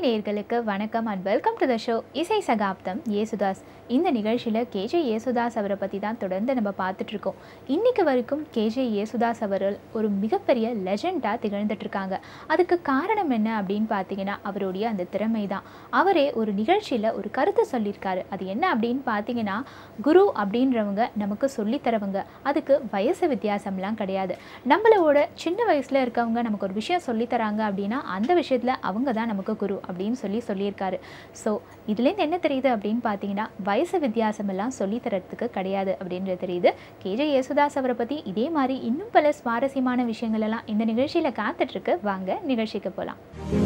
நேயர்களுக்கு வணக்கம் and welcome to the show இசை சகாப்தம் ஏசுதாஸ் இந்த நிகழ்ச்சியில் கேஜே ஏசுதாஸ் அவரை பற்றி தான் தொடர்ந்து நம்ம பார்த்துட்டு இருக்கோம் இன்னைக்கு வரைக்கும் கேஜே ஏசுதாஸ் அவர்கள் ஒரு மிகப்பெரிய லெஜெண்டாக திகழ்ந்துட்டு இருக்காங்க அதுக்கு காரணம் என்ன அப்படின்னு பார்த்தீங்கன்னா அவருடைய அந்த திறமை தான் அவரே ஒரு நிகழ்ச்சியில் ஒரு கருத்தை சொல்லியிருக்காரு அது என்ன அப்படின்னு பார்த்தீங்கன்னா குரு அப்படின்றவங்க நமக்கு சொல்லித் தரவங்க அதுக்கு வயசு வித்தியாசம்லாம் கிடையாது நம்மளோட சின்ன வயசில் இருக்கவங்க நமக்கு ஒரு விஷயம் சொல்லித் தராங்க அப்படின்னா அந்த விஷயத்தில் அவங்க தான் நமக்கு குரு அப்படின்னு சொல்லி சொல்லியிருக்காரு ஸோ இதுலேருந்து என்ன தெரியுது அப்படின்னு பார்த்தீங்கன்னா வயசு வித்தியாசம் எல்லாம் சொல்லித் தரத்துக்கு கிடையாது அப்படின்றது தெரியுது கேஜே யேசுதாஸ் அவரை பற்றி இதே மாதிரி இன்னும் பல சுவாரஸ்யமான விஷயங்கள் எல்லாம் இந்த நிகழ்ச்சியில் காத்துட்ருக்கு வாங்க நிகழ்ச்சிக்கு போகலாம்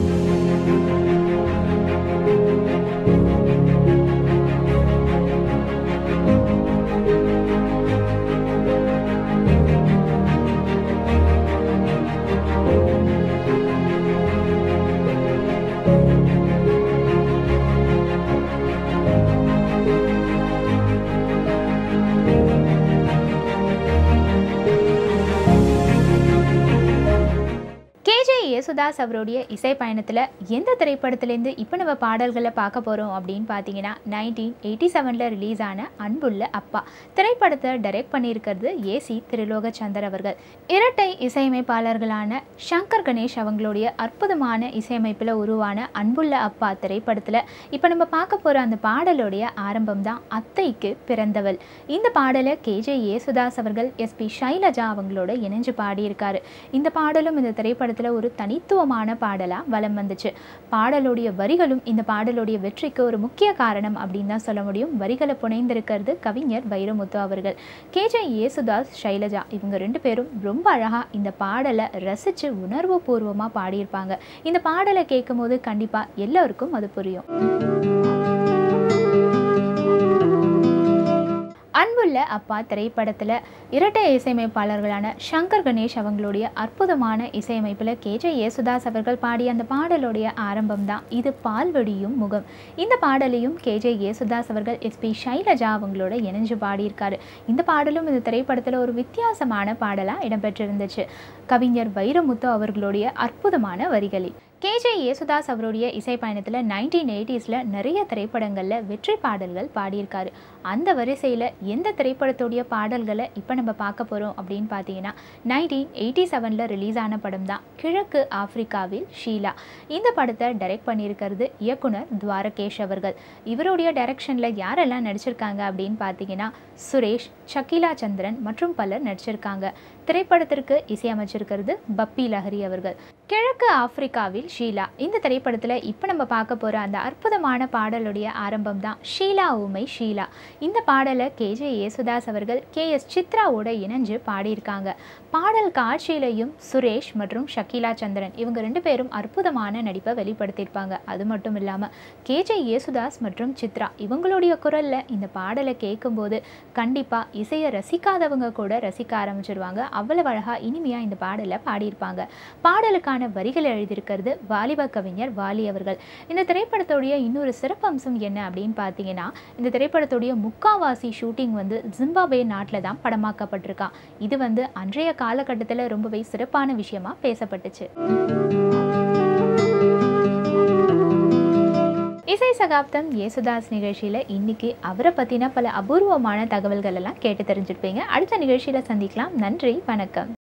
கேஜே யேசுதாஸ் அவருடைய இசை பயணத்தில் எந்த திரைப்படத்துலேருந்து இப்போ நம்ம பாடல்களை பார்க்க போகிறோம் அப்படின்னு பார்த்தீங்கன்னா நைன்டீன் எயிட்டி செவனில் ரிலீஸ் ஆன அன்புள்ள அப்பா திரைப்படத்தை டைரக்ட் பண்ணியிருக்கிறது ஏசி திருலோக சந்தர் அவர்கள் இரட்டை இசையமைப்பாளர்களான சங்கர் கணேஷ் அவங்களுடைய அற்புதமான இசையமைப்பில் உருவான அன்புள்ள அப்பா திரைப்படத்தில் இப்போ நம்ம பார்க்க போகிற அந்த பாடலுடைய ஆரம்பம் தான் அத்தைக்கு பிறந்தவள் இந்த பாடலை கேஜே யேசுதாஸ் அவர்கள் எஸ்பி ஷைலஜா அவங்களோட இணைஞ்சு பாடியிருக்காரு இந்த பாடலும் இந்த திரைப்படத்தில் ஒரு தனித்துவமான பாடலாக வலம் வந்துச்சு பாடலுடைய வரிகளும் இந்த பாடலுடைய வெற்றிக்கு ஒரு முக்கிய காரணம் அப்படின்னு தான் சொல்ல முடியும் வரிகளை புனைந்திருக்கிறது கவிஞர் வைரமுத்து அவர்கள் கேஜே யேசுதாஸ் ஷைலஜா இவங்க ரெண்டு பேரும் ரொம்ப அழகாக இந்த பாடலை ரசித்து உணர்வு பூர்வமாக பாடியிருப்பாங்க இந்த பாடலை கேட்கும்போது கண்டிப்பாக எல்லோருக்கும் அது புரியும் அன்புள்ள அப்பா திரைப்படத்தில் இரட்டை இசையமைப்பாளர்களான சங்கர் கணேஷ் அவங்களுடைய அற்புதமான இசையமைப்பில் கேஜே யேசுதாஸ் அவர்கள் பாடிய அந்த பாடலுடைய ஆரம்பம் தான் இது பால்வடியும் முகம் இந்த பாடலையும் கேஜே யேசுதாஸ் அவர்கள் எஸ்பி ஷைலஜா அவங்களோட இணைஞ்சு பாடியிருக்காரு இந்த பாடலும் இந்த திரைப்படத்தில் ஒரு வித்தியாசமான பாடலாக இடம்பெற்றிருந்துச்சு கவிஞர் வைரமுத்து அவர்களுடைய அற்புதமான வரிகளில் கேஜே யேசுதாஸ் அவருடைய இசை பயணத்தில் நைன்டீன் எயிட்டிஸில் நிறைய திரைப்படங்களில் வெற்றி பாடல்கள் பாடியிருக்காரு அந்த வரிசையில் எந்த திரைப்படத்துடைய பாடல்களை இப்போ நம்ம பார்க்க போகிறோம் அப்படின்னு பார்த்தீங்கன்னா நைன்டீன் எயிட்டி செவனில் ரிலீஸ் ஆன படம் தான் கிழக்கு ஆப்பிரிக்காவில் ஷீலா இந்த படத்தை டைரக்ட் பண்ணியிருக்கிறது இயக்குனர் துவாரகேஷ் அவர்கள் இவருடைய டைரக்ஷனில் யாரெல்லாம் நடிச்சிருக்காங்க அப்படின்னு பார்த்தீங்கன்னா சுரேஷ் ஷக்கீலா சந்திரன் மற்றும் பலர் நடிச்சிருக்காங்க திரைப்படத்திற்கு இசையமைச்சிருக்கிறது பப்பி லஹரி அவர்கள் கிழக்கு ஆப்பிரிக்காவில் ஷீலா இந்த திரைப்படத்தில் இப்போ நம்ம பார்க்க போகிற அந்த அற்புதமான பாடலுடைய ஆரம்பம் தான் ஷீலா ஊமை ஷீலா இந்த பாடலை கேஜே யேசுதாஸ் அவர்கள் கே எஸ் சித்ராவோட இணைஞ்சு பாடியிருக்காங்க பாடல் காட்சியிலையும் சுரேஷ் மற்றும் ஷக்கீலா சந்திரன் இவங்க ரெண்டு பேரும் அற்புதமான நடிப்பை வெளிப்படுத்தியிருப்பாங்க அது மட்டும் இல்லாமல் கேஜே யேசுதாஸ் மற்றும் சித்ரா இவங்களுடைய குரலில் இந்த பாடலை கேட்கும்போது கண்டிப்பாக இசையை ரசிக்காதவங்க கூட ரசிக்க ஆரம்பிச்சிருவாங்க அவ்வளவு அழகாக இனிமையாக இந்த பாடலை பாடியிருப்பாங்க பாடலுக்கான வரிகளை எழுதியிருக்கிறது வாலிப கவிஞர் வாலி அவர்கள் இந்த திரைப்படத்துடைய இன்னொரு சிறப்பம்சம் என்ன அப்படின்னு பார்த்தீங்கன்னா இந்த திரைப்படத்துடைய முக்காவாசி ஷூட்டிங் வந்து ஜிம்பாபே நாட்டில் தான் படமாக்கப்பட்டிருக்கான் இது வந்து அன்றைய காலகட்டத்தில் ரொம்பவே சிறப்பான விஷயமா பேசப்பட்டுச்சு இசை சகாப்தம் யேசுதாஸ் நிகழ்ச்சியில் இன்னைக்கு அவரை பற்றின பல அபூர்வமான தகவல்கள் எல்லாம் கேட்டு தெரிஞ்சிருப்பீங்க அடுத்த நிகழ்ச்சியில் சந்திக்கலாம் நன்றி வணக்கம்